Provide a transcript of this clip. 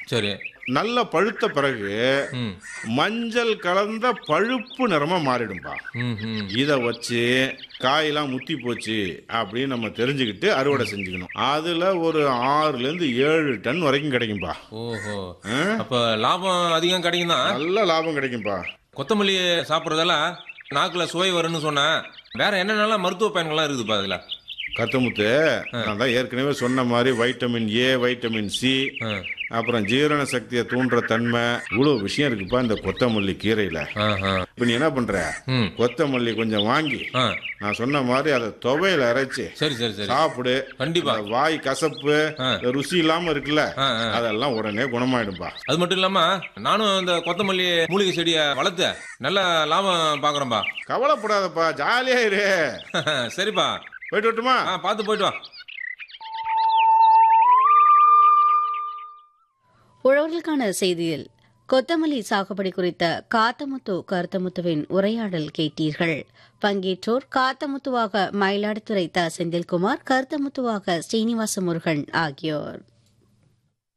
சரி நல்ல பழுத்த பிறகு ம் மஞ்சள் கலந்த பழுப்பு நிறமா மாறிடும்பா ம் ம் இதை வச்சு காயெல்லாம் முத்தி போச்சு அப்படின்னு நம்ம தெரிஞ்சுக்கிட்டு அறுவடை செஞ்சுக்கணும் அதுல ஒரு ஆறுல இருந்து ஏழு டன் வரைக்கும் கிடைக்கும்பா ஓஹோ ஆ? அப்ப லாபம் அதிகம் கிடைக்கும் தான் நல்ல லாபம் கிடைக்கும்பா கொத்தமல்லி சாப்பிட்றதால நாக்குல சுவை வரும்னு சொன்னேன் வேற என்னென்னலாம் மருத்துவ பயன்கள்லாம் இருக்குதுப்பா அதுல கத்தமுத்து நான் தான் ஏற்கனவே சொன்ன மாதிரி வைட்டமின் ஏ வைட்டமின் சி ஆ, அப்புறம் ஜீரண சக்தியை தூண்டுற தன்மை இவ்வளோ விஷயம் இருக்குப்பா இந்த கொத்தமல்லி கீரையில ஆஹா. இப்போ நீ என்ன பண்ற ம் கொத்தமல்லி கொஞ்சம் வாங்கி ஆ நான் சொன்ன மாதிரி அதை துவையில அரைச்சு சரி சரி சரி சாப்பிடு கண்டிப்பா இந்த வாய் கசப்பு ஆ. இந்த ருசி இல்லாம இருக்குல்ல ஆ, ஆ. அதெல்லாம் உடனே குணமாயிடும்பா அது மட்டும் இல்லாம நானும் இந்த கொத்தமல்லி மூலிகை செடியை வளர்த்து நல்ல லாபம் பாக்குறேன்பா கவலைப்படாதப்பா ஜாலியா இரு சரிப்பா போயிட்டு வரட்டுமா ஆ பார்த்து போயிட்டு வா உழவர்களுக்கான செய்தியில் கொத்தமல்லி சாகுபடி குறித்த காத்தமுத்து கருத்தமுத்துவின் உரையாடல் கேட்டீர்கள் பங்கேற்றோர் காத்தமுத்துவாக மயிலாடுதுறை த செந்தில்குமார் கருத்தமுத்துவாக ஸ்ரீனிவாச முருகன் ஆகியோர்